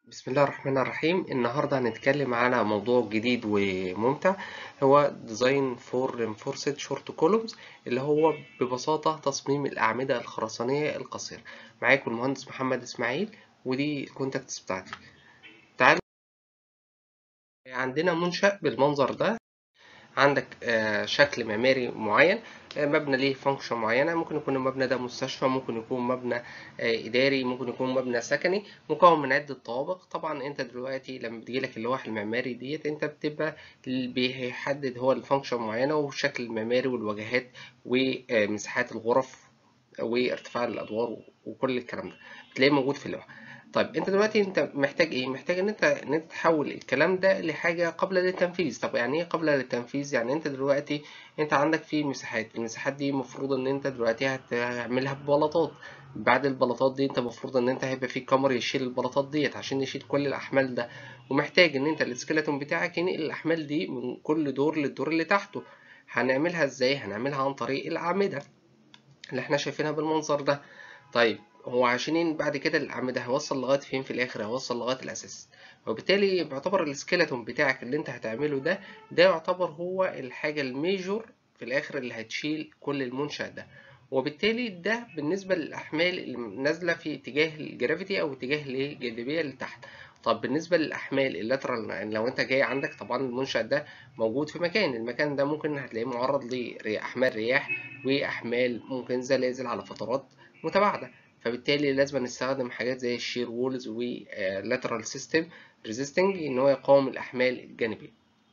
بسم الله الرحمن الرحيم النهاردة هنتكلم على موضوع جديد وممتع هو Design for Reinforced Short Columns اللي هو ببساطة تصميم الأعمدة الخرسانية القصيرة معاكم المهندس محمد إسماعيل ودي الكونتاكتس بتاعتي تعالوا عندنا منشأ بالمنظر ده عندك آه، شكل معماري معين آه، مبنى ليه فانكشن معينة ممكن يكون المبنى ده مستشفى ممكن يكون مبنى آه، إداري ممكن يكون مبنى سكني مكون من عدة طوابق طبعا أنت دلوقتي لما بتجيلك اللوح المعماري ديت أنت بتبقى بيحدد هو الفانكشن معينة والشكل المعماري والواجهات ومساحات الغرف وارتفاع الأدوار وكل الكلام ده بتلاقيه موجود في اللوحة طيب انت دلوقتي انت محتاج ايه محتاج ان انت ان انت تحول الكلام ده لحاجه قابله للتنفيذ طب يعني ايه قابله للتنفيذ يعني انت دلوقتي انت عندك في مساحات المساحات دي المفروض ان انت دلوقتي هتعملها ببلاطات بعد البلاطات دي انت المفروض ان انت هيبقى في كامر يشيل البلاطات ديت عشان يشيل كل الاحمال ده ومحتاج ان انت السكيلتون بتاعك ينقل الاحمال دي من كل دور للدور اللي تحته هنعملها ازاي هنعملها عن طريق الاعمده اللي احنا شايفينها بالمنظر ده طيب هو عشان بعد كده الأعمدة هيوصل لغاية فين في الآخر هيوصل لغاية الأساس وبالتالي بيعتبر السكيلتون بتاعك اللي انت هتعمله ده ده يعتبر هو الحاجة الميجور في الآخر اللي هتشيل كل المنشأ ده وبالتالي ده بالنسبة للأحمال اللي نازلة في اتجاه الجرافيتي أو اتجاه الجاذبية لتحت طب بالنسبة للأحمال اللاترال لو أنت جاي عندك طبعا المنشأ ده موجود في مكان المكان ده ممكن هتلاقيه معرض لأحمال رياح وأحمال ممكن زلازل على فترات متباعدة فبالتالي لازم نستخدم حاجات زي الشير وولز ولاترال سيستم ريزيستنج ان هو يقاوم الاحمال الجانبيه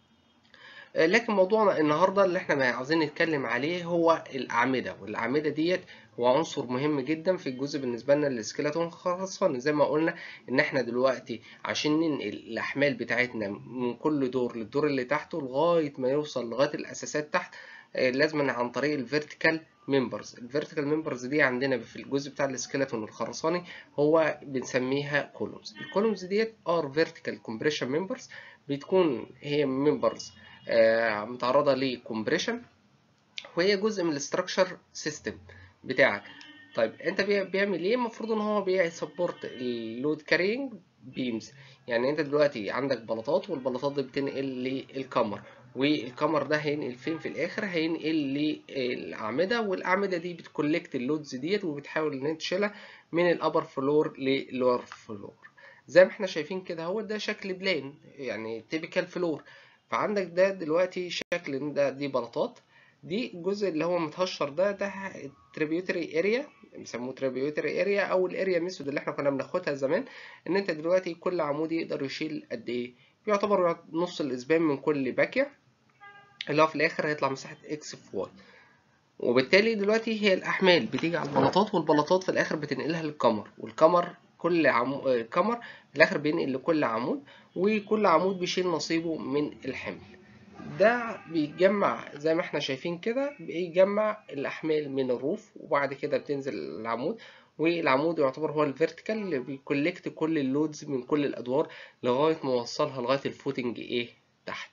لكن موضوعنا النهارده اللي احنا عاوزين نتكلم عليه هو الاعمده والاعمده ديت هو عنصر مهم جدا في الجزء بالنسبه لنا للسكيلتون خرساني زي ما قلنا ان احنا دلوقتي عشان ننقل الاحمال بتاعتنا من كل دور للدور اللي تحته لغايه ما يوصل لغايه الاساسات تحت لازم عن طريق الفيرتيكال ممبرز الفيرتيكال ممبرز دي عندنا في الجزء بتاع السكيلتون الخرساني هو بنسميها كولومز الكولومز ديت ار فيرتيكال كومبريشن ممبرز بتكون هي ممبرز آه متعرضه لكمبريشن وهي جزء من الاستراكشر سيستم بتاعك طيب انت بيعمل ايه المفروض ان هو بيسبورت اللود كارينج بيمز يعني انت دلوقتي عندك بلاطات والبلاطات دي بتنقل للكمر والكمر ده هينقل فين في الاخر هينقل للاعمده والاعمده دي بتكولكت اللودز ديت وبتحاول ان انت تشيلها من الابر فلور للور فلور زي ما احنا شايفين كده هو ده شكل بلان يعني تيبيكال فلور فعندك ده دلوقتي شكل ده دي بلاطات دي الجزء اللي هو متهشر ده ده تريبيوتري اريا بيسموه تريبيوتري اريا او الاريا ميثود اللي احنا كنا بناخدها زمان ان انت دلوقتي كل عمود يقدر يشيل قد ايه بيعتبر نص الاسبان من كل باكيه اللي هو في الاخر هيطلع مساحه اكس في واي وبالتالي دلوقتي هي الاحمال بتيجي على البلاطات والبلاطات في الاخر بتنقلها للكمر والكمر كل عمود الكمر في الاخر بينقل لكل عمود وكل عمود بيشيل نصيبه من الحمل ده بيجمع زي ما احنا شايفين كده بيجمع الاحمال من الروف وبعد كده بتنزل العمود والعمود يعتبر هو الفيرتيكال اللي بيكولكت كل اللودز من كل الادوار لغايه ما يوصلها لغايه الفوتنج ايه تحت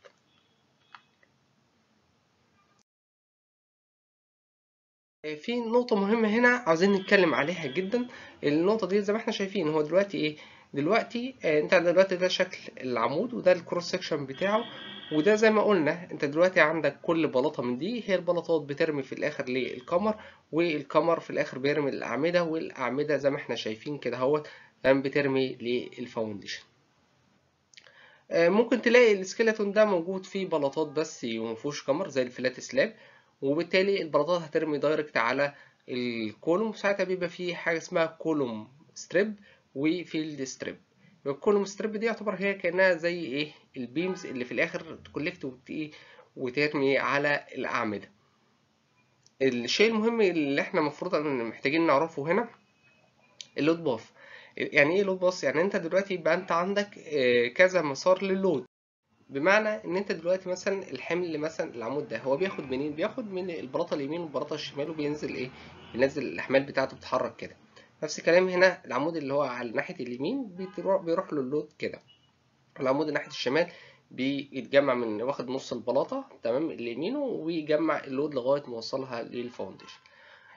في نقطة مهمة هنا عاوزين نتكلم عليها جدا النقطة دي زي ما احنا شايفين هو دلوقتي ايه دلوقتي اه انت دلوقتي ده شكل العمود وده الكروس سكشن بتاعه وده زي ما قلنا انت دلوقتي عندك كل بلاطة من دي هي البلاطات بترمي في الاخر للكمر والكمر في الاخر بيرمي الاعمدة والاعمدة زي ما احنا شايفين كده اهوت بترمي للفاونديشن اه ممكن تلاقي السكيلتون ده موجود فيه بلاطات بس ومفيهوش كمر زي الفلات سلاب وبالتالي البلاطات هترمي دايركت على الكولوم ساعتها بيبقى فيه حاجه اسمها كولوم ستريب وفيلد ستريب الكولوم ستريب دي يعتبر هي كانها زي ايه البيمز اللي في الاخر تكولكت وترمي على الاعمده الشيء المهم اللي احنا المفروض محتاجين نعرفه هنا اللود باث يعني ايه لود باث يعني انت دلوقتي يبقى انت عندك كذا مسار للود بمعنى ان انت دلوقتي مثلا الحمل مثلا العمود ده هو بياخد منين بياخد من البلاطه اليمين والبلاطه الشمال وبينزل ايه بينزل الاحمال بتاعته بتتحرك كده نفس الكلام هنا العمود اللي هو على ناحيه اليمين بيروح بيروح له اللود كده العمود ناحيه الشمال بيتجمع من واخد نص البلاطه تمام اللي يمينه ويجمع اللود لغايه ما يوصلها للفاونديشن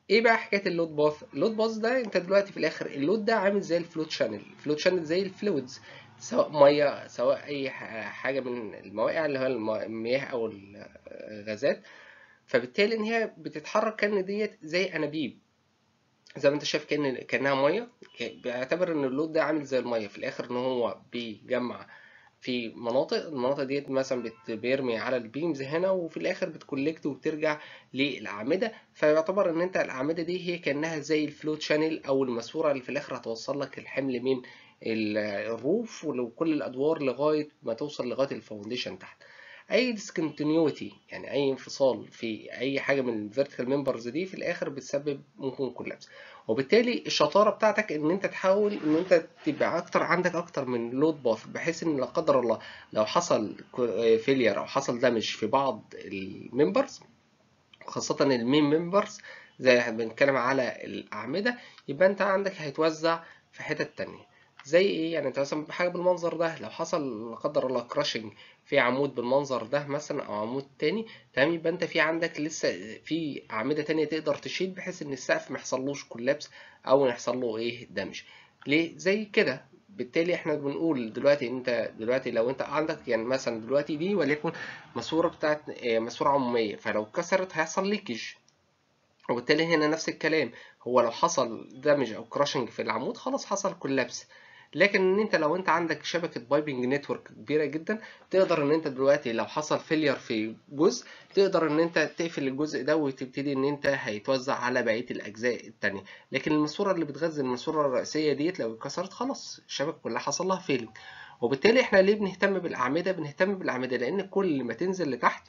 ايه بقى حكايه اللود باث اللود باث ده انت دلوقتي في الاخر اللود ده عامل زي الفلوت شانل الفلوت شانل زي الفلويدز سواء ميه سواء اي حاجه من المواقع اللي هو المياه او الغازات فبالتالي ان هي بتتحرك كان ديت زي انابيب زي ما انت شايف كان كانها ميه بيعتبر ان اللود ده عامل زي الميه في الاخر ان هو بيجمع في مناطق المناطق ديت مثلا بيرمي على البيمز هنا وفي الاخر بتكولكت وبترجع للاعمده فيعتبر ان انت الاعمده دي هي كانها زي الفلوت شانل او الماسوره اللي في الاخر هتوصل لك الحمل من الروف وكل الادوار لغايه ما توصل لغايه الفاونديشن تحت اي ديسكونتينيوتي يعني اي انفصال في اي حاجه من الفيرتيكال ممبرز دي في الاخر بتسبب ممكن كولابس وبالتالي الشطاره بتاعتك ان انت تحاول ان انت تبقى اكتر عندك اكتر من لود باث بحيث ان لا قدر الله لو حصل فيلير او حصل دامج في بعض الممبرز خاصه المين ممبرز زي ما بنتكلم على الاعمده يبقى انت عندك هيتوزع في حتت تانية زي ايه يعني انت مثلا حاجه بالمنظر ده لو حصل لا قدر الله كراشنج في عمود بالمنظر ده مثلا او عمود تاني تمام يبقى انت في عندك لسه في اعمده تانية تقدر تشيل بحيث ان السقف ما يحصلوش كولابس او يحصل له ايه دمج ليه زي كده بالتالي احنا بنقول دلوقتي انت دلوقتي لو انت عندك يعني مثلا دلوقتي دي وليكن ماسوره بتاعت ماسوره عموميه فلو اتكسرت هيحصل ليكج وبالتالي هنا نفس الكلام هو لو حصل دامج او كراشنج في العمود خلاص حصل كولابس لكن ان انت لو انت عندك شبكه بايبنج نتورك كبيره جدا تقدر ان انت دلوقتي لو حصل فيلير في جزء تقدر ان انت تقفل الجزء ده وتبتدي ان انت هيتوزع على بقيه الاجزاء التانية لكن الماسوره اللي بتغذي الماسوره الرئيسيه ديت لو اتكسرت خلاص الشبكه كلها حصل لها فيلنج وبالتالي احنا ليه بنهتم بالاعمده بنهتم بالاعمده لان كل ما تنزل لتحت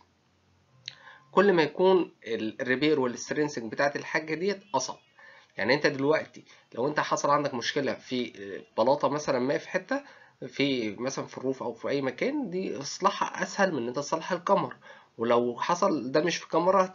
كل ما يكون الريبير والسترينسنج بتاعت الحاجه ديت اصعب يعني انت دلوقتي لو انت حصل عندك مشكله في بلاطه مثلا ما في حته في مثلا في الروف او في اي مكان دي اصلاحها اسهل من ان انت تصلح الكاميرا ولو حصل ده مش في كاميرا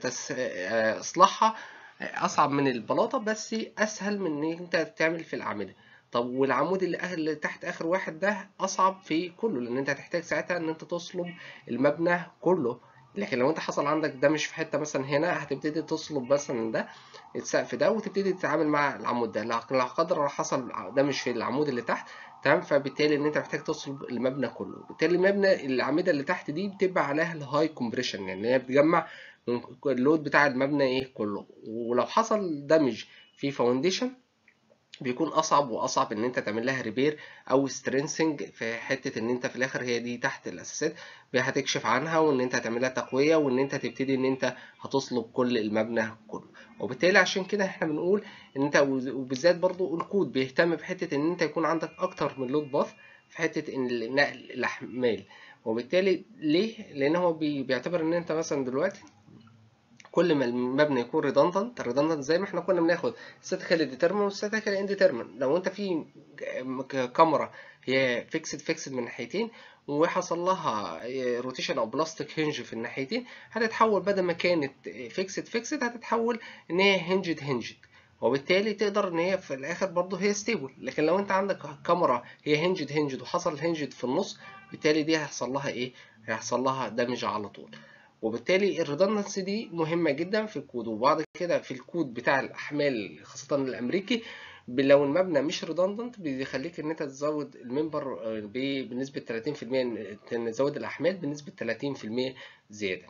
اصلاحها اصعب من البلاطه بس اسهل من ان انت تعمل في الاعمده طب والعمود اللي, اللي تحت اخر واحد ده اصعب في كله لان انت هتحتاج ساعتها ان انت تصلب المبنى كله لكن لو انت حصل عندك ده مش في حته مثلا هنا هتبتدي تصلب مثلا ده السقف ده وتبتدي تتعامل مع العمود ده لو قدر حصل ده مش في العمود اللي تحت تمام فبالتالي ان انت محتاج تصلب المبنى كله بالتالي المبنى الاعمده اللي تحت دي بتبقى عليها الهاي كومبريشن يعني هي بتجمع اللود بتاع المبنى ايه كله ولو حصل دمج في فاونديشن بيكون اصعب واصعب ان انت تعمل لها ريبير او سترينسنج في حته ان انت في الاخر هي دي تحت الاساسات هتكشف عنها وان انت هتعمل لها تقويه وان انت تبتدي ان انت هتصلب كل المبنى كله وبالتالي عشان كده احنا بنقول ان انت وبالذات برضو الكود بيهتم بحته ان انت يكون عندك اكتر من لود باث في حته ان نقل الاحمال وبالتالي ليه لان هو بيعتبر ان انت مثلا دلوقتي كل ما المبنى يكون ريدندنت ريدندنت زي ما احنا كنا بناخد ستاتيكال ديترمن وستاتيكال انديترمن لو انت في كاميرا هي فيكسد فيكسد من ناحيتين وحصل لها روتيشن او بلاستيك هنج في الناحيتين هتتحول بدل ما كانت فيكسد فيكسد هتتحول ان هي هنجد هنجد وبالتالي تقدر ان هي في الاخر برضه هي ستيبل لكن لو انت عندك كاميرا هي هنجد هنجد وحصل هنجد في النص بالتالي دي هيحصل لها ايه هيحصل لها دمج على طول وبالتالي الريدندنسي دي مهمة جدا في الكود وبعد كده في الكود بتاع الأحمال خاصة الأمريكي لو المبنى مش ريدندنت بيخليك إن أنت تزود الممبر بنسبة 30% تزود الأحمال بنسبة 30% زيادة.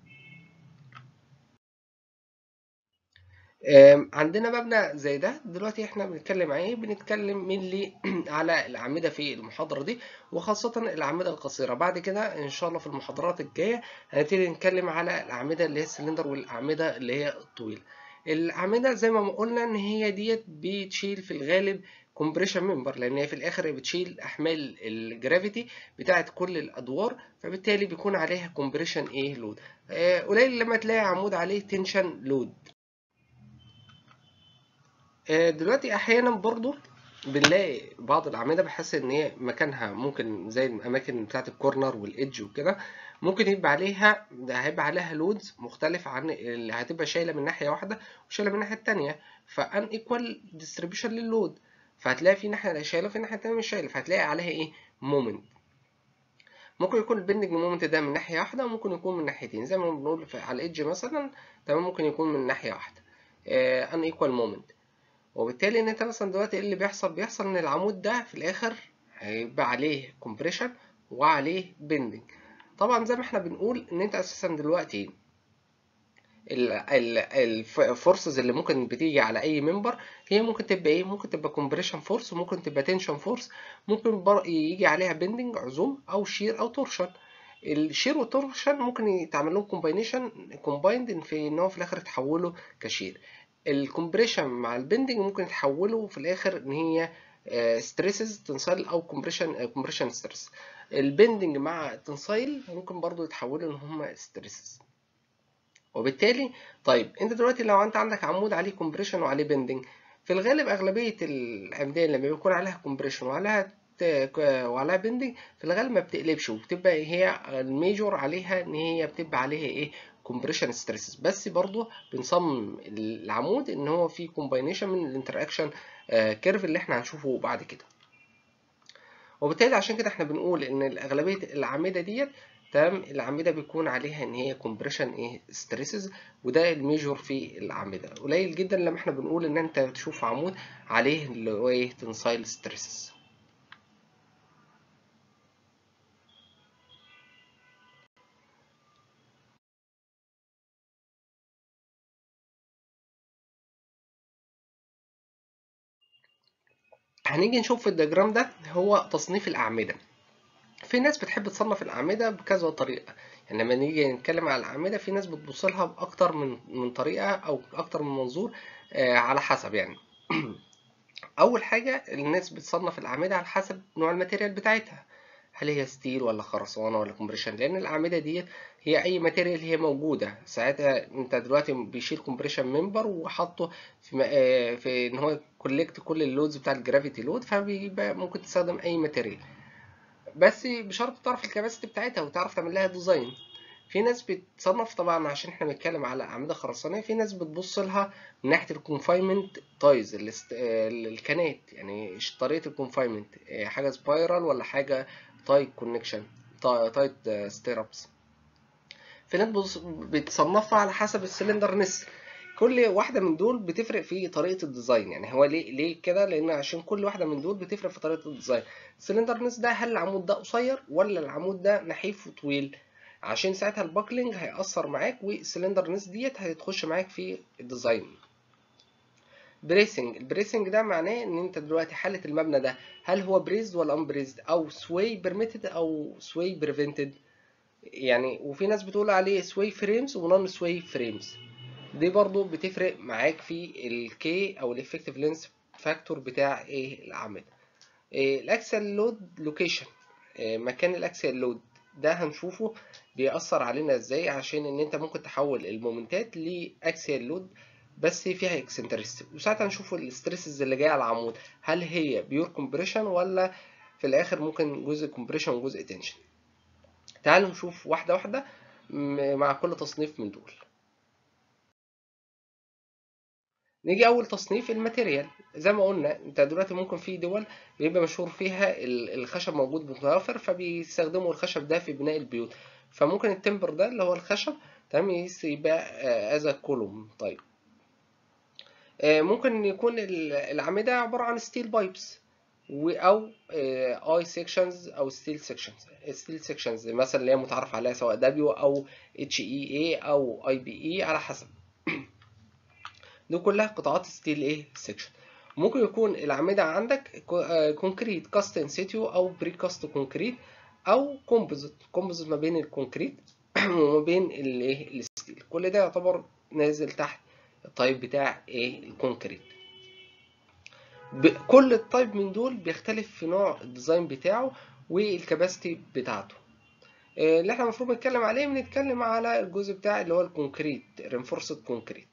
عندنا مبنى زي ده دلوقتي احنا بنتكلم عن ايه بنتكلم مينلي على الاعمده في المحاضره دي وخاصه الاعمده القصيره بعد كده ان شاء الله في المحاضرات الجايه هنبتدي نتكلم على الاعمده اللي هي السلندر والاعمده اللي هي الطويله الاعمده زي ما قلنا ان هي ديت بتشيل في الغالب كومبريشن ممبر لان هي في الاخر بتشيل احمال الجرافيتي بتاعه كل الادوار فبالتالي بيكون عليها كومبريشن ايه لود قليل لما تلاقي عمود عليه تنشن لود دلوقتي احيانا برضو بنلاقي بعض الاعمده بحس ان هي مكانها ممكن زي الاماكن بتاعه الكورنر والايدج وكده ممكن يبقى عليها ده هيبقى عليها لودز مختلف عن اللي هتبقى شايله من ناحيه واحده وشايله من الناحيه التانية فان ايكوال ديستريبيوشن لللود فهتلاقي في ناحيه شايله وفي ناحيه تانية مش شايله فهتلاقي عليها ايه مومنت ممكن يكون البندنج مومنت ده من ناحيه واحده وممكن يكون من ناحيتين زي ما بنقول على الايدج مثلا تمام ممكن يكون من ناحيه واحده ان ايكوال مومنت وبالتالي ان انت مثلا دلوقتي ايه اللي بيحصل بيحصل ان العمود ده في الاخر هيبقى عليه كومبريشن وعليه بندنج طبعا زي ما احنا بنقول ان انت اساسا دلوقتي الفورسز اللي ممكن بتيجي على اي ممبر هي ممكن تبقى ايه ممكن تبقى كومبريشن فورس وممكن تبقى تنشن فورس ممكن يجي عليها بندنج عزوم او شير او تورشن الشير والتورشن ممكن يتعمل لهم كومباينيشن كومبايند في ان هو في الاخر يتحولوا كشير الكومبريشن مع البندنج ممكن يتحولوا في الاخر ان هي ستريسز تنسايل او كومبريشن كومبريشن ستريس البندنج مع التنسايل ممكن برضو يتحولوا ان هم ستريسز وبالتالي طيب انت دلوقتي لو انت عندك عمود عليه كومبريشن وعليه بندنج في الغالب اغلبيه العمدان لما بيكون عليها كومبريشن وعليها وعليها بندنج في الغالب ما بتقلبش وبتبقى هي الميجور عليها ان هي بتبقى عليها ايه كومبريشن ستريسز بس برضو بنصمم العمود ان هو فيه كومباينيشن من الانتراكشن كيرف اللي احنا هنشوفه بعد كده وبالتالي عشان كده احنا بنقول ان اغلبيه الاعمده ديت تمام الاعمده بيكون عليها ان هي كومبريشن ايه ستريسز وده الميجور في الاعمده قليل جدا لما احنا بنقول ان انت تشوف عمود عليه اللي هو ايه تنسايل ستريسز هنيجي نشوف في الدياجرام ده هو تصنيف الاعمده في ناس بتحب تصنف الاعمده بكذا طريقه يعني لما نيجي نتكلم على الاعمده في ناس بتبص لها باكتر من من طريقه او اكتر من منظور آه على حسب يعني اول حاجه الناس بتصنف الاعمده على حسب نوع الماتيريال بتاعتها هل هي ستيل ولا خرسانه ولا كومبريشن لان الاعمده ديت هي اي ماتيريال هي موجوده ساعتها انت دلوقتي بيشيل كومبريشن ممبر وحطه في آه في ان هو كولكت كل اللودز بتاع الجرافيتي لود فبيبقى ممكن تستخدم اي ماتيريال بس بشرط تعرف الكباسيتي بتاعتها وتعرف تعمل لها ديزاين في ناس بتصنف طبعا عشان احنا بنتكلم على اعمده خرسانيه في ناس بتبص لها من ناحيه الكونفاينمنت تايز الكنات يعني طريقه الكونفاينمنت حاجه سبايرال ولا حاجه تايت كونكشن تايت ستيرابس في ناس بتصنفها على حسب السلندر نس كل واحده من دول بتفرق في طريقه الديزاين يعني هو ليه ليه كده لان عشان كل واحده من دول بتفرق في طريقه الديزاين السلندر نس ده هل العمود ده قصير ولا العمود ده نحيف وطويل عشان ساعتها الباكلينج هيأثر معاك والسلندر نس ديت هتخش معاك في الديزاين بريسنج البريسنج ده معناه ان انت دلوقتي حاله المبنى ده هل هو بريزد ولا ان بريزد او سوي بيرميتد او سوي بريفنتد يعني وفي ناس بتقول عليه سوي فريمز ونون سوي فريمز دي برضو بتفرق معاك في الكي او الافكتيف لينس فاكتور بتاع ايه الاعمده إيه الاكسل لود لوكيشن إيه مكان الاكسل لود ده هنشوفه بيأثر علينا ازاي عشان ان انت ممكن تحول المومنتات لاكسيال لود بس فيها اكسنترست وساعتها نشوف الستريسز اللي جايه على العمود هل هي بيور كومبريشن ولا في الاخر ممكن جزء كومبريشن وجزء تنشن تعالوا نشوف واحده واحده مع كل تصنيف من دول نيجي اول تصنيف الماتيريال زي ما قلنا انت دلوقتي ممكن في دول بيبقى مشهور فيها الخشب موجود متوفر فبيستخدموا الخشب ده في بناء البيوت فممكن التمبر ده اللي هو الخشب تمام يبقى از كولوم طيب ممكن يكون الاعمده عباره عن ستيل بايبس او اي سيكشنز او ستيل سيكشنز ستيل سيكشنز مثلا اللي هي متعرف عليها سواء دبليو او اتش اي اي او اي بي اي على حسب دي كلها قطاعات ستيل ايه سيكشن ممكن يكون الاعمده عندك كونكريت كاست ان سيتيو او بري كاست كونكريت او كومبوزيت كومبوزيت ما بين الكونكريت وما بين الايه الستيل كل ده يعتبر نازل تحت التايب بتاع ايه الكونكريت كل التايب من دول بيختلف في نوع الديزاين بتاعه والكباستي بتاعته اللي احنا المفروض نتكلم عليه بنتكلم على الجزء بتاع اللي هو الكونكريت رينفورسد كونكريت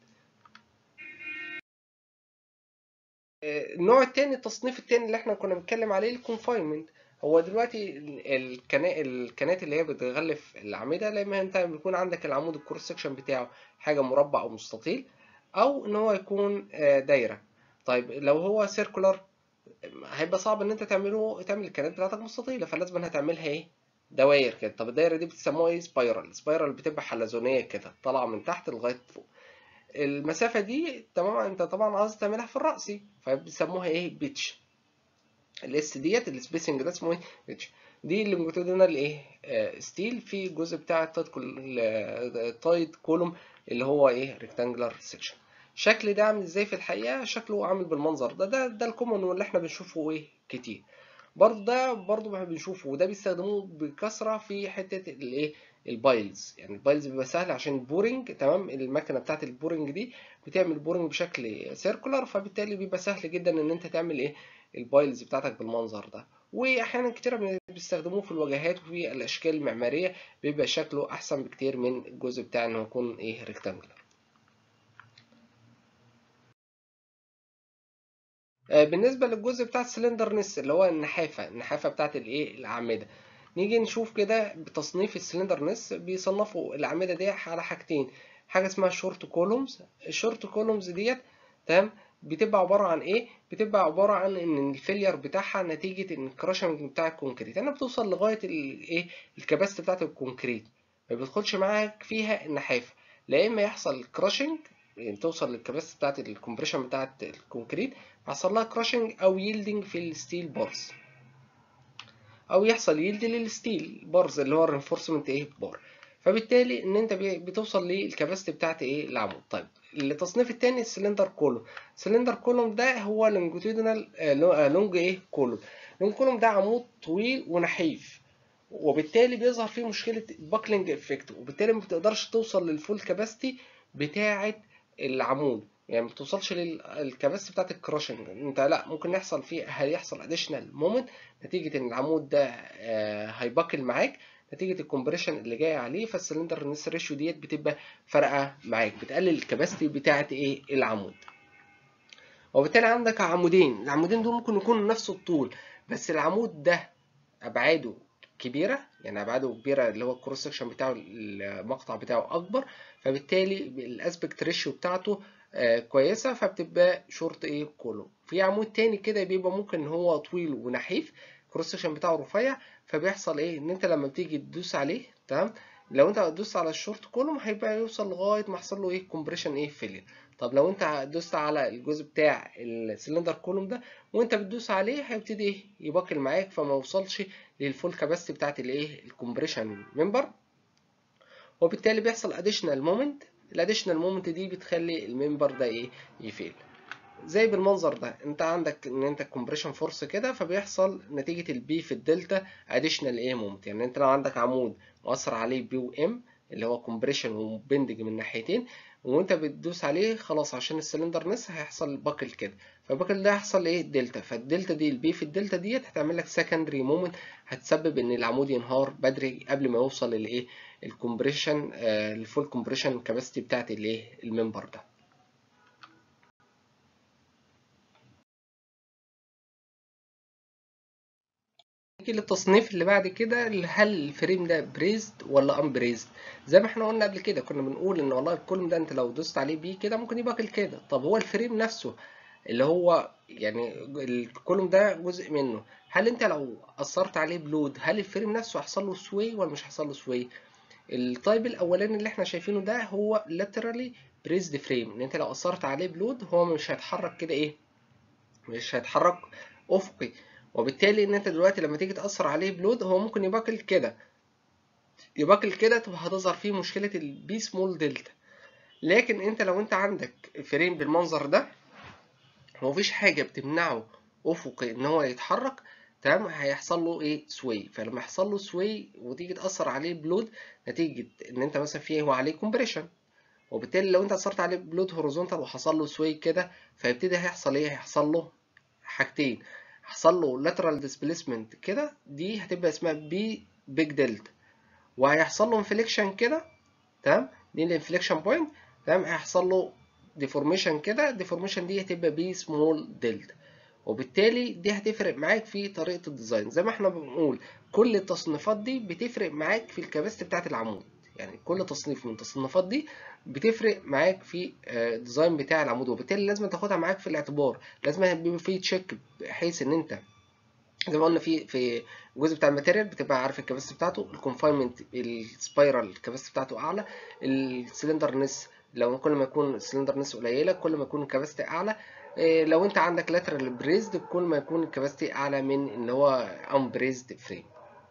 النوع التاني التصنيف التاني اللي احنا كنا بنتكلم عليه الكونفاينمنت هو دلوقتي الكنا... الكنات اللي هي بتغلف الاعمده لما انت بيكون عندك العمود الكروس سكشن بتاعه حاجه مربع او مستطيل او ان هو يكون دايره طيب لو هو سيركولار هيبقى صعب ان انت تعمله تعمل الكنات بتاعتك مستطيله فلازم هتعملها ايه دواير كده طب الدايره دي بتسموها ايه سبايرال سبايرال بتبقى حلزونيه كده طالعه من تحت لغايه فوق المسافه دي تمام انت طبعا عاوز تعملها في الرأسي فبيسموها ايه بيتش الاس ديت السبيسنج ده اسمه ايه بيتش دي اللونجيتودينال ايه آه ستيل في الجزء بتاع التايد كولوم اللي هو ايه ريكتانجلر سيكشن الشكل ده عامل ازاي في الحقيقه شكله عامل بالمنظر ده ده ده الكومن واللي احنا بنشوفه ايه كتير برضه ده برضه بنشوفه وده بيستخدموه بكثره في حته الايه البايلز يعني البايلز بيبقى سهل عشان البورنج تمام المكنه بتاعت البورنج دي بتعمل بورنج بشكل سيركولار فبالتالي بيبقى سهل جدا ان انت تعمل ايه البايلز بتاعتك بالمنظر ده واحيانا كتير بيستخدموه في الواجهات وفي الاشكال المعماريه بيبقى شكله احسن بكتير من الجزء بتاع انه يكون ايه ريكتانجلر بالنسبه للجزء بتاع السلندرنس اللي هو النحافه النحافه بتاعت الايه الاعمده نيجي نشوف كده بتصنيف السلندرنس بيصنفوا الاعمده دي على حاجتين حاجه اسمها شورت كولومز الشورت كولومز ديت تمام بتبقى عباره عن ايه بتبقى عباره عن ان الفيلير بتاعها نتيجه ان الكراشنج بتاع الكونكريت انا بتوصل لغايه الايه الكباستي بتاعت الكونكريت ما بيدخلش معاك فيها النحافه لا اما يحصل كراشنج يعني توصل للكباستي بتاعت الكومبريشن بتاعت الكونكريت يحصل لها كراشنج او ييلدنج في الستيل بارز او يحصل ييلد للستيل بارز اللي هو الرينفورسمنت ايه بار فبالتالي ان انت بتوصل للكباستي بتاعت ايه العمود طيب التصنيف الثاني السلندر كولوم السلندر كولوم ده هو لونجيتودينال لونج ايه كولوم لونج كولوم ده عمود طويل ونحيف وبالتالي بيظهر فيه مشكله باكلينج افكت وبالتالي ما بتقدرش توصل للفول كباستي بتاعه العمود يعني ما بتوصلش للكباستي بتاعت الكراشنج انت لا ممكن يحصل فيه هيحصل اديشنال مومنت نتيجه ان العمود ده هيباكل معاك نتيجه الكومبريشن اللي جاي عليه فالسلندر نس ريشيو ديت بتبقى فارقه معاك بتقلل الكباستي بتاعه ايه العمود وبالتالي عندك عمودين العمودين دول ممكن يكونوا نفس الطول بس العمود ده ابعاده كبيره يعني ابعاده كبيره اللي هو الكروس سكشن بتاعه المقطع بتاعه اكبر فبالتالي الاسبكت ريشيو بتاعته آه كويسه فبتبقى شورت ايه كولوم في عمود تاني كده بيبقى ممكن ان هو طويل ونحيف الكروس سكشن بتاعه رفيع فبيحصل ايه ان انت لما بتيجي تدوس عليه تمام لو انت هتدوس على الشورت كولوم هيبقى يوصل لغايه ما يحصل له ايه كومبريشن ايه فيلير طب لو انت دوست على الجزء بتاع السلندر كولوم ده وانت بتدوس عليه هيبتدي ايه يباكل معاك فما يوصلش للفول كاباسيتي بتاعت الايه الكومبريشن ممبر وبالتالي بيحصل اديشنال مومنت الاديشنال مومنت دي بتخلي الممبر ده ايه يفيل زي بالمنظر ده انت عندك ان انت كومبريشن فورس كده فبيحصل نتيجه البي في الدلتا اديشنال ايه مومنت يعني انت لو عندك عمود مؤثر عليه بي وام اللي هو كومبريشن وبندج من ناحيتين وانت بتدوس عليه خلاص عشان السلندر نس هيحصل باكل كده فالباكل ده هيحصل ايه دلتا فالدلتا دي البي في الدلتا ديت هتعمل لك سكندري مومنت هتسبب ان العمود ينهار بدري قبل ما يوصل للايه الكومبريشن آه الفول كومبريشن كاباسيتي بتاعت الايه الممبر ده نيجي للتصنيف اللي بعد كده هل الفريم ده بريزد ولا ان بريزد زي ما احنا قلنا قبل كده كنا بنقول ان والله الكولوم ده انت لو دوست عليه بيه كده ممكن يبقى كده طب هو الفريم نفسه اللي هو يعني الكولوم ده جزء منه هل انت لو اثرت عليه بلود هل الفريم نفسه هيحصل له سوي ولا مش هيحصل له سوي التايب الاولاني اللي احنا شايفينه ده هو laterally بريزد فريم ان انت لو اثرت عليه بلود هو مش هيتحرك كده ايه مش هيتحرك افقي وبالتالي ان انت دلوقتي لما تيجي تاثر عليه بلود هو ممكن يباكل كده يباكل كده تبقى هتظهر فيه مشكله البي سمول دلتا لكن انت لو انت عندك فريم بالمنظر ده ومفيش حاجه بتمنعه افقي ان هو يتحرك تمام هيحصل له ايه سوي فلما يحصل له سوي وتيجي تاثر عليه بلود نتيجه ان انت مثلا فيه هو عليه كومبريشن وبالتالي لو انت اثرت عليه بلود هوريزونتال وحصل له سوي كده فيبتدي هيحصل ايه هيحصل له حاجتين حصل له lateral displacement كده دي هتبقى اسمها بي بيج دلتا وهيحصل له انفليكشن كده تمام دي الانفليكشن بوينت تمام هيحصل له ديفورميشن كده الديفورميشن دي هتبقى بي سمول دلتا وبالتالي دي هتفرق معاك في طريقه الديزاين زي ما احنا بنقول كل التصنيفات دي بتفرق معاك في الكباستي بتاعه العمود يعني كل تصنيف من التصنيفات دي بتفرق معاك في الديزاين بتاع العمود وبالتالي لازم تاخدها معاك في الاعتبار لازم يبقى في تشيك بحيث ان انت زي ما قلنا في في الجزء بتاع الماتيريال بتبقى عارف الكباستي بتاعته الكونفاينمنت السبايرال الكباستي بتاعته اعلى السلندر نس لو كل ما يكون السلندر نس قليله كل ما يكون الكباستي اعلى إيه لو انت عندك لاترال بريزد كل ما يكون الكباستي اعلى من اللي هو ان بريزد فريم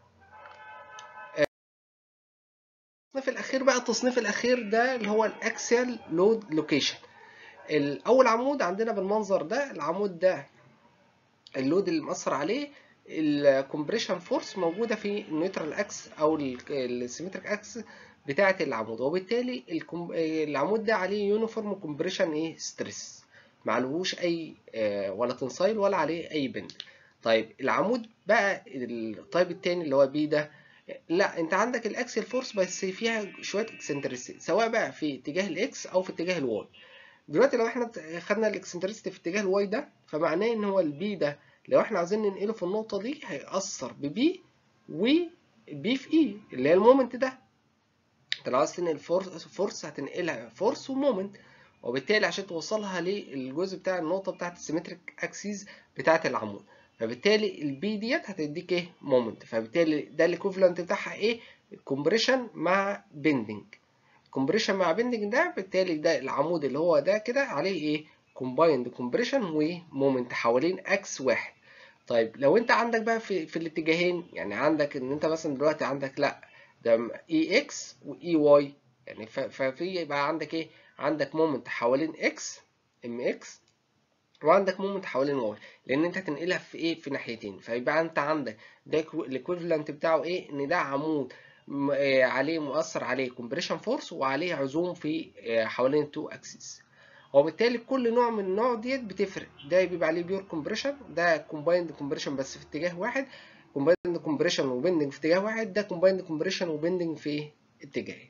التصنيف الاخير بقى التصنيف الاخير ده اللي هو الاكسيال لود لوكيشن الاول عمود عندنا بالمنظر ده العمود ده اللود اللي مأثر عليه الكومبريشن فورس موجوده في النيوترال اكس او السيمتريك اكس بتاعه العمود وبالتالي العمود ده عليه يونيفورم كومبريشن ايه ستريس معلهوش اي ولا تنسايل ولا عليه اي بند طيب العمود بقى الطيب التاني اللي هو بي ده لا انت عندك الاكسل فورس بس فيها شويه اكسنتريستي سواء بقى في اتجاه الاكس او في اتجاه الواي دلوقتي لو احنا خدنا الاكسنتريستي في اتجاه الواي ده فمعناه ان هو البي ده لو احنا عايزين ننقله في النقطه دي هيأثر ببي وبي في اي اللي هي المومنت ده انت لو عايز تنقل فورس فورس هتنقلها فورس ومومنت وبالتالي عشان توصلها للجزء بتاع النقطه بتاعت السيمتريك اكسيز بتاعت العمود فبالتالي البي ديت هتديك ايه مومنت فبالتالي ده الايكوفالنت بتاعها ايه كومبريشن مع بندنج كومبريشن مع بندنج ده بالتالي ده العمود اللي هو ده كده عليه ايه كومبايند كومبريشن ومومنت حوالين اكس واحد طيب لو انت عندك بقى في, في الاتجاهين يعني عندك ان انت مثلا دلوقتي عندك لا ده اي اكس واي واي يعني ففي يبقى عندك ايه عندك مومنت حوالين اكس ام اكس وعندك مومنت حوالين واي لان انت هتنقلها في ايه في ناحيتين فيبقى انت عندك ده الايكويفالنت بتاعه ايه ان ده عمود عليه مؤثر عليه كومبريشن فورس وعليه عزوم في حوالين التو اكسس وبالتالي كل نوع من النوع ديت بتفرق ده بيبقى عليه بيور كومبريشن ده كومبايند كومبريشن بس في اتجاه واحد كومبايند كومبريشن وبندنج في اتجاه واحد ده كومبايند كومبريشن وبندنج في اتجاهين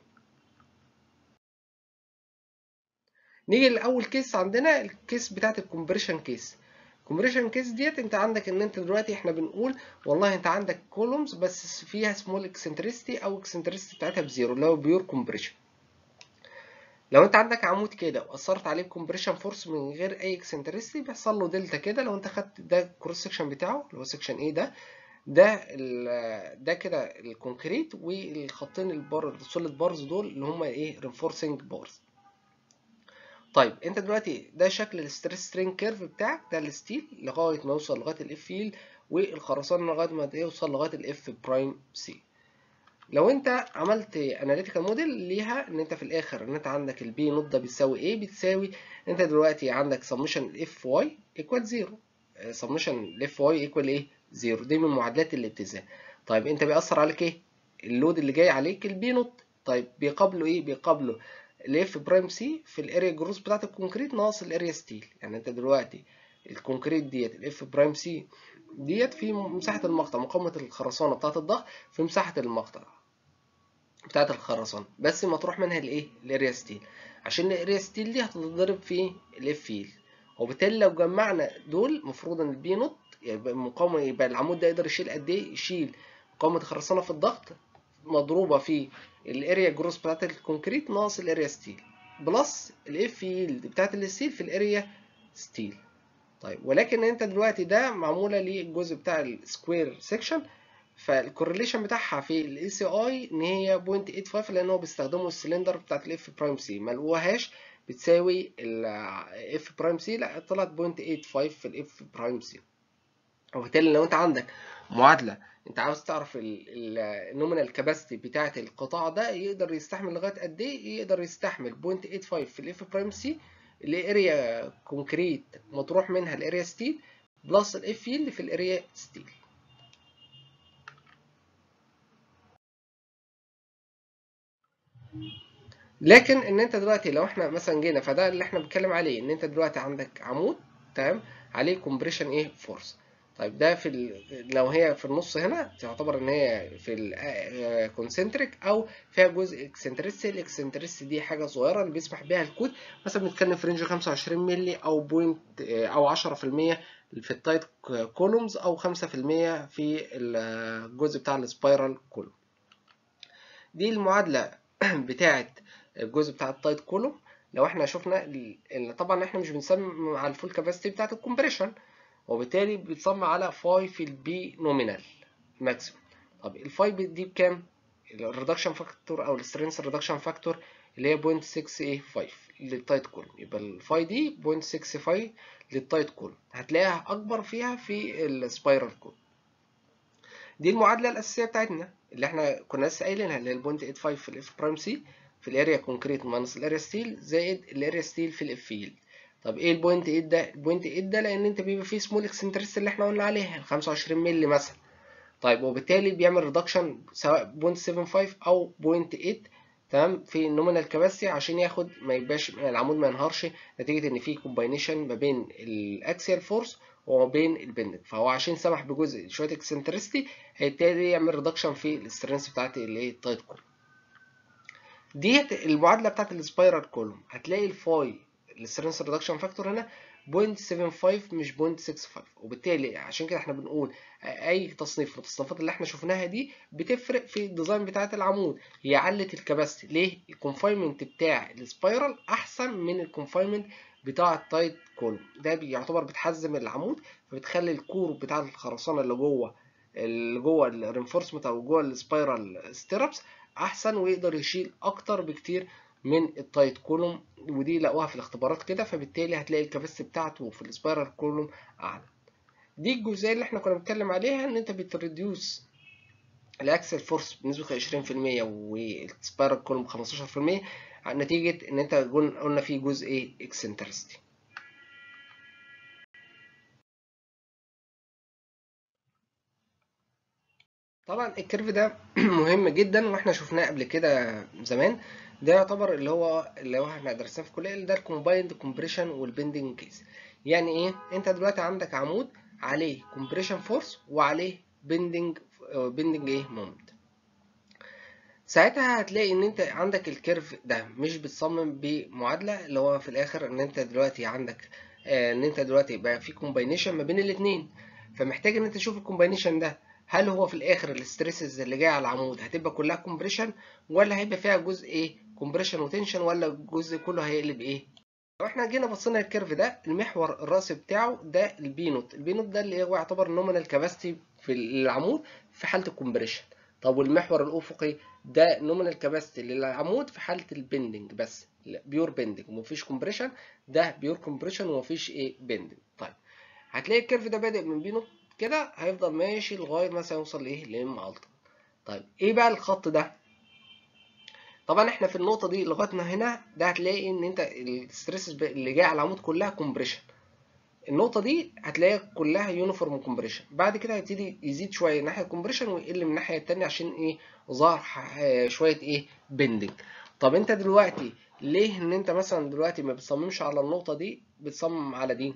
نيجي لاول كيس عندنا الكيس بتاعت الكومبريشن كيس الكومبريشن كيس ديت انت عندك ان انت دلوقتي احنا بنقول والله انت عندك كولومز بس فيها سمول اكسنتريستي او اكسنتريستي بتاعتها بزيرو اللي هو بيور كومبريشن لو انت عندك عمود كده واثرت عليه بكمبريشن فورس من غير اي اكسنتريستي بيحصل له دلتا كده لو انت خدت ده الكروس سكشن بتاعه اللي هو سكشن ايه ده ده ده كده الكونكريت والخطين البار السوليد بارز دول اللي هم ايه رينفورسنج بارز طيب انت دلوقتي ده شكل الستريس سترين كيرف بتاعك ده الستيل لغايه ما يوصل لغايه الاف فيل والخرسانه لغايه ما يوصل لغايه الاف برايم سي لو انت عملت اناليتيكال موديل ليها ان انت في الاخر ان انت عندك البي نوت ده بتساوي ايه بتساوي انت دلوقتي عندك سمشن الاف واي ايكوال زيرو سمشن الاف واي ايكوال ايه زيرو دي من معادلات الاتزان طيب انت بيأثر عليك ايه اللود اللي جاي عليك البي نوت طيب بيقابله ايه بيقابله الاف برايم سي في الاريا جروس بتاعت الكونكريت ناقص الاريا ستيل يعني انت دلوقتي الكونكريت ديت الاف برايم سي ديت في مساحه المقطع مقاومه الخرسانه بتاعت الضغط في مساحه المقطع بتاعت الخرسانه بس مطروح منها الايه الاريا ستيل عشان الاريا ستيل دي هتتضرب في الاف فيل وبالتالي لو جمعنا دول المفروض ان البي نوت يبقى مقاومه يبقى العمود ده يقدر يشيل قد ايه يشيل مقاومه الخرسانه في الضغط مضروبه في الاريا جروس بتاعت الكونكريت ناقص الاريا ستيل بلس الاف يلد بتاعت الستيل في الاريا ستيل طيب ولكن انت دلوقتي ده معموله للجزء بتاع السكوير سيكشن فالكورليشن بتاعها في الاي سي اي ان هي 0.85 لان هو بيستخدموا السلندر بتاعت الاف برايم سي ما لقوهاش بتساوي الاف برايم سي لا طلعت 0.85 في الاف برايم سي وبالتالي لو انت عندك معادله انت عاوز تعرف النومينال كاباسيتي بتاعه القطاع ده يقدر يستحمل لغايه قد ايه يقدر يستحمل 0.85 في الاف برايم سي الاريا كونكريت مطروح منها الاريا ستيل بلس الاف فيلد في الاريا ستيل لكن ان انت دلوقتي لو احنا مثلا جينا فده اللي احنا بنتكلم عليه ان انت دلوقتي عندك عمود تمام عليه كومبريشن ايه فورس طيب ده في ال... لو هي في النص هنا تعتبر ان هي في الكونسنتريك او فيها جزء اكسنتريستي الاكسنتريستي دي حاجه صغيره اللي بيسمح بيها الكود مثلا بنتكلم في رينج 25 مللي او بوينت او 10% في التايت كولومز او 5% في الجزء بتاع السبايرال كولوم دي المعادله بتاعه الجزء بتاع التايت كولوم لو احنا شفنا ال... طبعا احنا مش بنسمي على الفول كاباسيتي بتاعه الكومبريشن وبالتالي بيتصمم على فاي في البي نومينال ماكسيموم طب الفاي دي بكام الريدكشن فاكتور او السترينث ريدكشن فاكتور اللي هي 0.685 للتايت كولوم يبقى الفاي دي 0.65 للتايت كولوم هتلاقيها اكبر فيها في السبايرال كولوم دي المعادله الاساسيه بتاعتنا اللي احنا كنا لسه قايلينها اللي هي ال 0.85 في الاف برايم سي في الاريا كونكريت ماينس الاريا ستيل زائد الاريا ستيل في الاف فيلد طب ايه البوينت 8 ده البوينت 8 ده لان انت بيبقى فيه سمول اكسنترست اللي احنا قلنا عليها ال 25 مللي مثلا طيب وبالتالي بيعمل ريدكشن سواء 0.75 او 0.8 تمام في النومينال كاباسيتي عشان ياخد ما يبقاش العمود ما ينهارش نتيجه ان في كومباينيشن ما بين الاكسيال فورس وما بين البندنج فهو عشان سمح بجزء شويه اكسنترستي هيبتدي يعمل ريدكشن في السترينث بتاعت الايه التايت كولوم ديت المعادله بتاعت السبايرال كولوم هتلاقي الفاي السترينث ريدكشن فاكتور هنا 0.75 مش 0.65 وبالتالي عشان كده احنا بنقول اي تصنيف من التصنيفات اللي احنا شفناها دي بتفرق في الديزاين بتاعه العمود هي علت الكباستي ليه الكونفاينمنت بتاع السبايرال احسن من الكونفاينمنت بتاع التايت كولوم ده بيعتبر بتحزم العمود فبتخلي الكور بتاع الخرسانه اللي جوه اللي جوه الرينفورسمنت او جوه السبايرال ستيربس احسن ويقدر يشيل اكتر بكتير من التايت كولوم ودي لقوها في الاختبارات كده فبالتالي هتلاقي الكباستي بتاعته في السبايرال كولوم اعلى دي الجزئيه اللي احنا كنا بنتكلم عليها ان انت بتريديوس الاكسل فورس بنسبه 20% والسبايرال كولوم 15% نتيجه ان انت قلنا فيه جزء ايه اكسنترستي طبعا الكيرف ده مهم جدا واحنا شفناه قبل كده زمان ده يعتبر اللي هو اللي هو احنا درسناه في الكليه ده الكومبايند كومبريشن والبندنج كيس يعني ايه انت دلوقتي عندك عمود عليه كومبريشن فورس وعليه بندنج بندنج ايه مومنت ساعتها هتلاقي ان انت عندك الكيرف ده مش بتصمم بمعادله اللي هو في الاخر ان انت دلوقتي عندك آه ان انت دلوقتي يبقى في كومباينيشن ما بين الاثنين فمحتاج ان انت تشوف الكومباينيشن ده هل هو في الاخر الستريسز اللي جايه على العمود هتبقى كلها كومبريشن ولا هيبقى فيها جزء ايه كومبريشن وتنشن ولا الجزء كله هيقلب ايه لو احنا جينا بصينا الكيرف ده المحور الراسي بتاعه ده البينوت البينوت ده اللي هو يعتبر نومينال كاباسيتي في العمود في حاله الكومبريشن طب والمحور الافقي ده نومينال كاباسيتي للعمود في حاله البندنج بس بيور بندنج ومفيش كومبريشن ده بيور كومبريشن ومفيش ايه بندنج طيب هتلاقي الكيرف ده بادئ من بينوت كده هيفضل ماشي لغايه مثلا يوصل لايه لام التا طيب ايه بقى الخط ده طبعا احنا في النقطه دي لغايه هنا ده هتلاقي ان انت الستريس اللي جاي على العمود كلها كومبريشن النقطه دي هتلاقيها كلها يونيفورم كومبريشن بعد كده هيبتدي يزيد شويه ناحيه الكومبريشن ويقل من الناحيه التانية عشان ايه ظهر شويه ايه بندنج طب انت دلوقتي ليه ان انت مثلا دلوقتي ما بتصممش على النقطه دي بتصمم على دي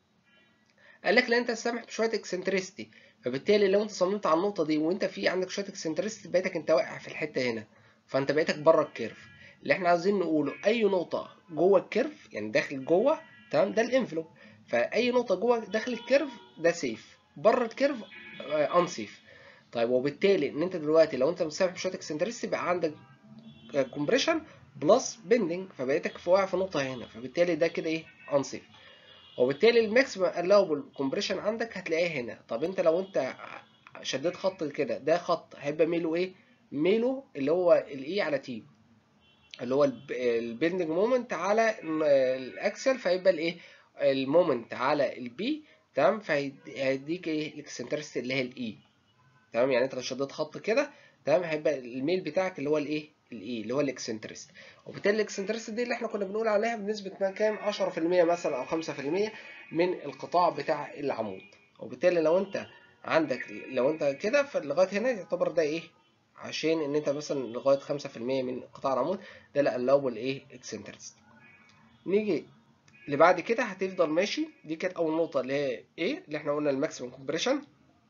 قال لك لا انت سامح بشويه اكسنترستي فبالتالي لو انت صممت على النقطه دي وانت في عندك شويه اكسنترستي بقيتك انت واقع في الحته هنا فانت بقيتك بره الكيرف اللي احنا عاوزين نقوله اي نقطه جوه الكيرف يعني داخل جوه تمام ده الانفلوب فاي نقطه جوه داخل الكيرف ده سيف بره الكيرف ان سيف طيب وبالتالي ان انت دلوقتي لو انت مسامح بشويه اكسنترستي بقى عندك كومبريشن بلس بندنج فبقيتك في واقع في نقطه هنا فبالتالي ده كده ايه ان سيف وبالتالي الماكسيمم الاوبل كومبريشن عندك هتلاقيه هنا طب انت لو انت شديت خط كده ده خط هيبقى ميله ايه ميله اللي هو الاي على تي اللي هو البندنج مومنت على الاكسل فهيبقى الايه المومنت على البي تمام فهيديك ايه الاكسنترستي اللي هي الاي تمام يعني انت لو شديت خط كده تمام هيبقى الميل بتاعك اللي هو الايه الاي اللي هو الاكسنترست وبالتالي الاكسنترست دي اللي احنا كنا بنقول عليها بنسبه ما كام 10% مثلا او 5% من القطاع بتاع العمود وبالتالي لو انت عندك لو انت كده فلغايه هنا يعتبر ده ايه عشان ان انت مثلا لغايه 5% من قطاع العمود ده لا الاول ايه اكسنترست نيجي اللي بعد كده هتفضل ماشي دي كانت اول نقطه اللي هي ايه اللي احنا قلنا الماكسيمم كومبريشن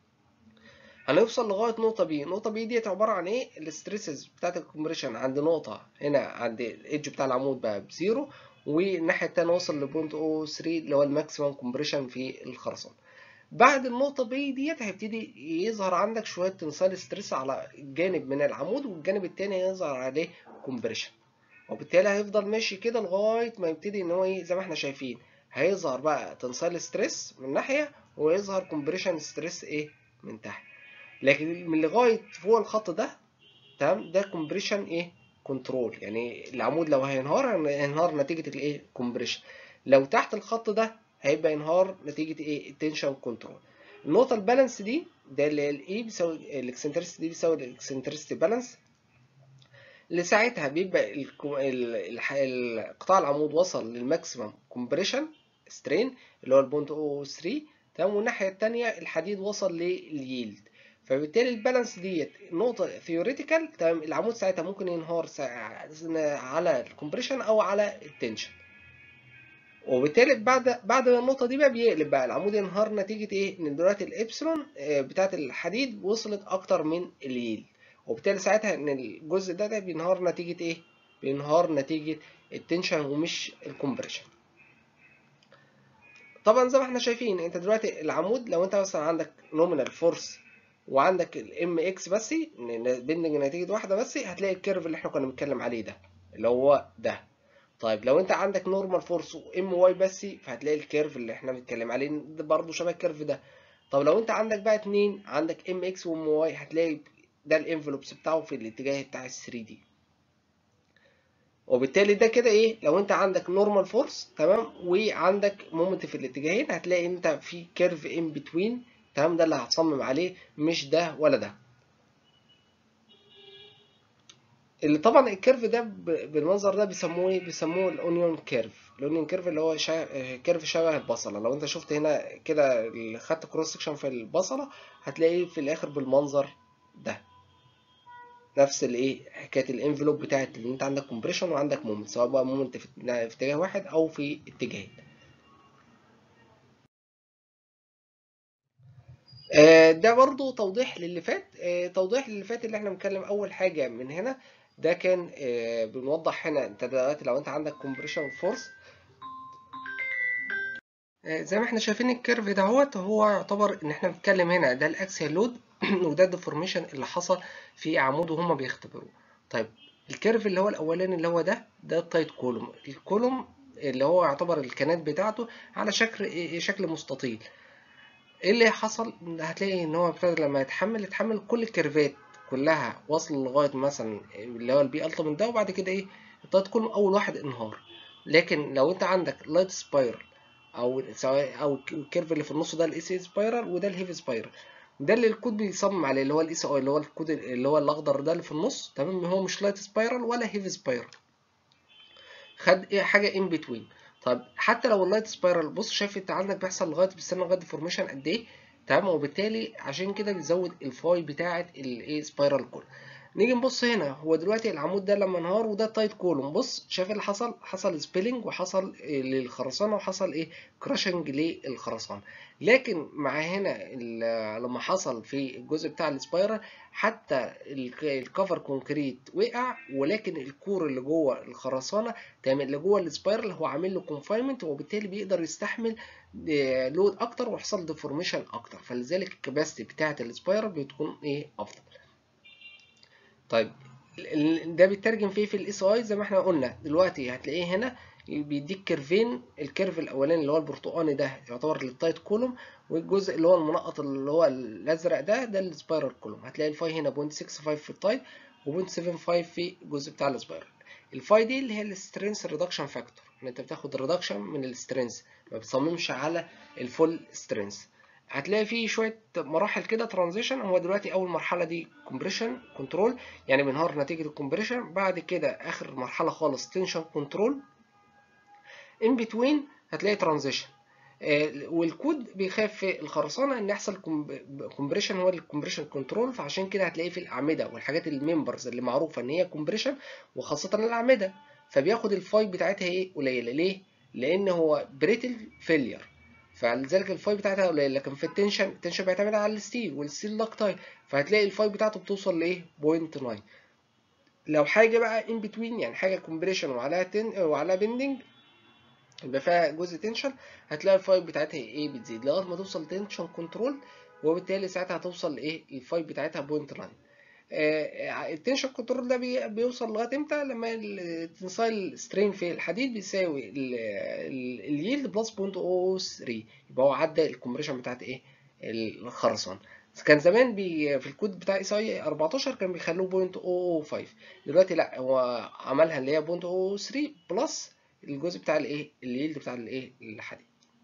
هنوصل لغايه نقطه بي نقطه بي ديت عباره عن ايه الاستريسز بتاعت الكومبريشن عند نقطه هنا عند الايدج بتاع العمود بقى بزيرو والناحيه التانيه وصل لبوينت او 3 اللي هو الماكسيمم كومبريشن في الخرسانه بعد النقطة بي ديت هيبتدي يظهر عندك شوية تنصال ستريس على جانب من العمود والجانب التاني هيظهر عليه كومبريشن وبالتالي هيفضل ماشي كده لغاية ما يبتدي ان هو ايه زي ما احنا شايفين هيظهر بقى تنصال ستريس من ناحية ويظهر كومبريشن ستريس ايه من تحت لكن من لغاية فوق الخط ده تمام ده كومبريشن ايه كنترول يعني العمود لو هينهار هينهار نتيجه الايه كومبريشن لو تحت الخط ده هيبقى ينهار نتيجه ايه التنشن كنترول النقطه البالانس دي ده اللي الاي بيساوي الاكسنترستي دي بيساوي الاكسنترستي بالانس اللي ساعتها بيبقى القطاع العمود وصل للماكسيمم كومبريشن سترين اللي هو البونت او 3 تمام والناحيه الثانيه الحديد وصل لليلد فبالتالي البالانس ديت نقطه ثيوريتيكال تمام العمود ساعتها ممكن ينهار على الكومبريشن او على التنشن وبالتالي بعد بعد النقطه دي بقى بيقلب بقى العمود ينهار نتيجه ايه ان دلوقتي الابسلون بتاعه الحديد وصلت اكتر من اليلد وبالتالي ساعتها ان الجزء ده ده بينهار نتيجه ايه بينهار نتيجه التنشن ومش الكومبريشن طبعا زي ما احنا شايفين انت دلوقتي العمود لو انت مثلا عندك نومينال فورس وعندك الام اكس بس بندنج نتيجه واحده بس هتلاقي الكيرف اللي احنا كنا بنتكلم عليه ده اللي هو ده طيب لو انت عندك نورمال فورس وام واي بس فهتلاقي الكيرف اللي احنا بنتكلم عليه ده برضه شبه الكيرف ده طب لو انت عندك بقى اتنين عندك ام اكس وام واي هتلاقي ده الانفلوبس بتاعه في الاتجاه بتاع ال 3 دي وبالتالي ده كده ايه لو انت عندك نورمال فورس تمام وعندك مومنت في الاتجاهين هتلاقي انت في كيرف ان بتوين تمام ده اللي هتصمم عليه مش ده ولا ده اللي طبعا الكيرف ده بالمنظر ده بيسموه ايه بيسموه الاونيون كيرف الاونيون كيرف اللي هو شا... كيرف شبه البصله لو انت شفت هنا كده خدت كروس سكشن في البصله هتلاقيه في الاخر بالمنظر ده نفس الايه حكايه الانفلوب بتاعت اللي انت عندك كومبريشن وعندك مومنت سواء بقى مومنت في اتجاه واحد او في اتجاهين ده برضو توضيح للي فات توضيح للي فات اللي احنا بنتكلم اول حاجه من هنا ده كان بنوضح هنا انت دلوقتي لو انت عندك كومبريشن فورس زي ما احنا شايفين الكيرف دهوت هو يعتبر ان احنا بنتكلم هنا ده الاكسيال لود وده الديفورميشن اللي حصل في عمود وهما بيختبروه طيب الكيرف اللي هو الاولاني اللي هو ده ده التايت كولوم الكولوم اللي هو يعتبر الكنات بتاعته على شكل شكل مستطيل ايه اللي حصل هتلاقي ان هو ابتدى لما يتحمل يتحمل كل الكيرفات كلها واصل لغايه مثلا اللي هو البي التيمت ده وبعد كده ايه التايت كولوم اول واحد انهار لكن لو انت عندك لايت سبايرال او سواء او الكيرف اللي في النص ده الاي سي سبايرال وده الهيفي سبايرال ده اللي الكود بيصمم عليه اللي هو الاي سي اي اللي هو الكود اللي هو الاخضر ده اللي في النص تمام هو مش لايت سبايرال ولا هيفي سبايرال خد ايه حاجه ان بتوين طب حتى لو اللايت سبايرال بص شايف انت عندك بيحصل لغايه بيستنى لغايه ديفورميشن قد ايه تمام وبالتالي عشان كده بيزود الفاي بتاعه الايه سبايرال كول نيجي نبص هنا هو دلوقتي العمود ده لما انهار وده تايت كولوم بص شايف اللي حصل حصل سبيلنج وحصل للخرسانه وحصل ايه كراشنج للخرسانه لكن مع هنا لما حصل في الجزء بتاع السبايرال حتى الكفر كونكريت وقع ولكن الكور اللي جوه الخرسانه تمام اللي جوه السبايرال هو عامل له كونفاينمنت وبالتالي بيقدر يستحمل لود اكتر ويحصل ديفورميشن اكتر فلذلك الكباستي بتاعه السبايرال بتكون ايه افضل طيب ده بيترجم فيه في الاس اي زي ما احنا قلنا دلوقتي هتلاقيه هنا بيديك كيرفين الكيرف الاولاني اللي هو البرتقاني ده يعتبر للتايت كولوم والجزء اللي هو المنقط اللي هو الازرق ده ده السبايرال كولوم هتلاقي الفاي هنا 0.65 في التايت و0.75 في الجزء بتاع السبايرال الفاي دي اللي هي السترينث ريدكشن فاكتور ان انت بتاخد ريدكشن من السترينث ما بتصممش على الفول سترينث هتلاقي فيه شويه مراحل كده ترانزيشن هو دلوقتي اول مرحله دي كومبريشن كنترول يعني بينهار نتيجه الكومبريشن بعد كده اخر مرحله خالص تنشن كنترول ان بتوين هتلاقي ترانزيشن والكود بيخاف في الخرسانه ان يحصل كومبريشن هو الكومبريشن كنترول فعشان كده هتلاقيه في الاعمده والحاجات الممبرز اللي معروفه ان هي كومبريشن وخاصه الاعمده فبياخد الفاي بتاعتها ايه قليله ليه لان هو بريتل فيلير فلذلك الفاي بتاعتها قليل لكن في التنشن التنشن بيعتمد على الستيل والستيل لاكتايل فهتلاقي الفاي بتاعته بتوصل لايه 0.9 لو حاجه بقى ان بتوين يعني حاجه كومبريشن وعليها تن وعليها بندنج يبقى فيها جزء تنشن هتلاقي الفاي بتاعتها ايه بتزيد لغايه ما توصل تنشن كنترول وبالتالي ساعتها هتوصل لايه الفاي بتاعتها 0.9 التنشن كنترول ده بي بيوصل لغايه امتى لما التنسايل سترين في الحديد بيساوي اليلد بلس 0.03 يبقى هو عدى الكومبريشن بتاعت ايه الخرسان كان زمان بي في الكود بتاع اس اي 14 كان بيخلوه 0.005 دلوقتي لا هو عملها اللي هي 0.003 بلس الجزء بتاع الايه اليلد بتاع الايه الحديد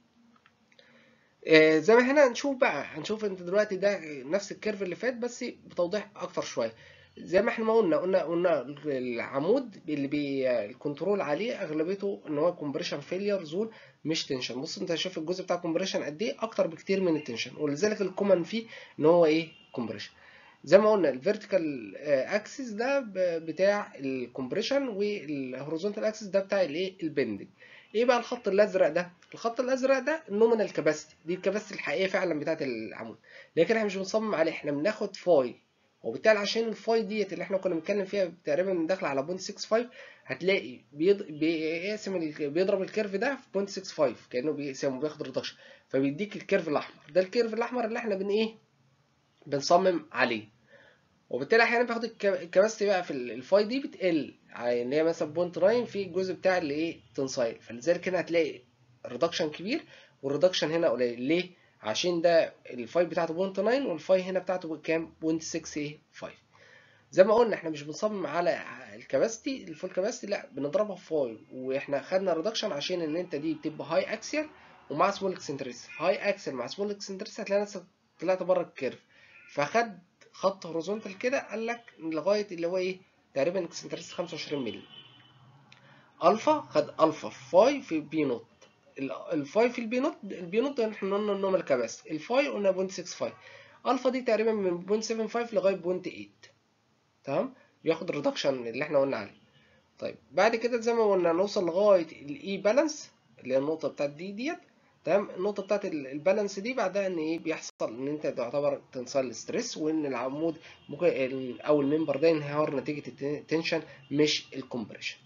آه زي ما هنا هنشوف بقى هنشوف انت دلوقتي ده نفس الكيرف اللي فات بس بتوضيح اكتر شويه زي ما احنا ما قلنا قلنا قلنا العمود اللي بي الكنترول عليه اغلبيته ان هو كومبريشن فيلير زون مش تنشن بص انت شايف الجزء بتاع كومبريشن قد ايه اكتر بكتير من التنشن ولذلك الكومن فيه ان هو ايه كومبريشن زي ما قلنا الفيرتيكال اكسس ده بتاع الكومبريشن والهوريزونتال اكسس ده بتاع الايه البندنج ايه بقى الخط الازرق ده الخط الازرق ده النومينال كاباسيتي دي الكباسيتي الحقيقيه فعلا بتاعه العمود لكن احنا مش بنصمم عليه احنا بناخد فاي وبالتالي عشان الفاي ديت اللي احنا كنا بنتكلم فيها تقريبا داخله على بوينت 65 هتلاقي بيض... بيقسم ال... بيضرب الكيرف ده في بوينت 65 كانه بيقسمه بياخد ريدكشن فبيديك الكيرف الاحمر ده الكيرف الاحمر اللي احنا بن ايه بنصمم عليه وبالتالي احيانا باخد الكباستي بقى في الفاي دي بتقل ان هي مثلا بوينت 9 في الجزء بتاع الايه تنسايل فلذلك هنا هتلاقي ريدكشن كبير والريدكشن هنا قليل ليه عشان ده الفاي بتاعته بوينت 9 والفاي هنا بتاعته كام بوينت 6 زي ما قلنا احنا مش بنصمم على الكباستي الفول كباستي لا بنضربها في فاي واحنا خدنا ريدكشن عشان ان انت دي بتبقى هاي اكسيال ومع سمول اكسنتريس هاي اكسل مع سمول اكسنتريس هتلاقي نفسك طلعت بره الكيرف فخد خط هوريزونتال كده قال لك لغايه اللي هو ايه تقريبا اكسنتريس 25 مللي الفا خد الفا فاي في بي نوت الفاي في البي نوت البي نوت احنا قلنا النورمال كاباسيتي الفاي قلنا 0.65 الفا دي تقريبا من 0.75 لغايه 0.8 تمام بياخد الريدكشن اللي احنا قلنا عليه طيب بعد كده زي ما قلنا نوصل لغايه الاي بالانس اللي هي النقطه بتاعت دي ديت تمام النقطه بتاعت البالانس دي بعدها ان ايه بيحصل ان انت تعتبر تنصل ستريس وان العمود ممكن او الممبر ده ينهار نتيجه التنشن مش الكومبريشن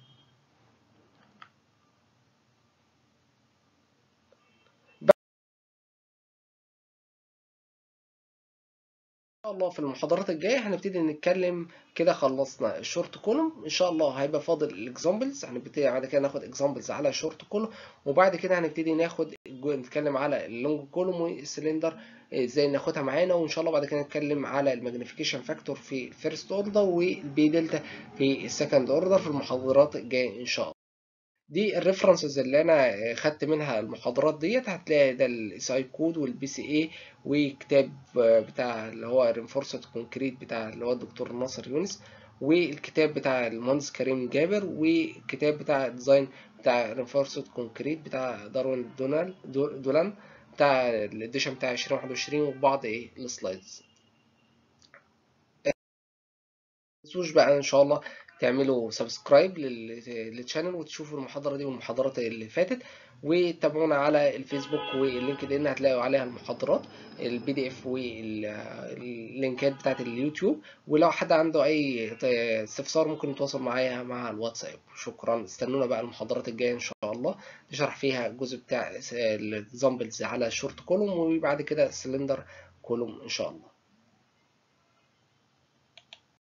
شاء الله في المحاضرات الجايه هنبتدي نتكلم كده خلصنا الشورت كولوم ان شاء الله هيبقى فاضل الاكزامبلز هنبتدي بعد كده ناخد اكزامبلز على الشورت كولوم وبعد كده هنبتدي ناخد نتكلم على اللونج كولوم والسلندر ازاي ناخدها معانا وان شاء الله بعد كده نتكلم على الماجنيفيكيشن فاكتور في الفيرست اوردر والبي دلتا في السكند اوردر في المحاضرات الجايه ان شاء الله دي الريفرنسز اللي انا خدت منها المحاضرات ديت هتلاقي ده الاس اي كود والبي سي اي وكتاب بتاع اللي هو رينفورسد كونكريت بتاع اللي هو الدكتور ناصر يونس والكتاب بتاع المهندس كريم جابر والكتاب بتاع ديزاين بتاع رينفورسد كونكريت بتاع داروين دونال دولان بتاع الاديشن بتاع 2021 وبعض ايه السلايدز متنسوش بقى ان شاء الله تعملوا سبسكرايب للشانل وتشوفوا المحاضرة دي والمحاضرات اللي فاتت وتابعونا على الفيسبوك واللينكد ان هتلاقوا عليها المحاضرات البي دي اف واللينكات بتاعت اليوتيوب ولو حد عنده اي استفسار ممكن يتواصل معايا مع الواتساب شكرا استنونا بقى المحاضرات الجايه ان شاء الله نشرح فيها الجزء بتاع الاكزامبلز على الشورت كولوم وبعد كده السلندر كولوم ان شاء الله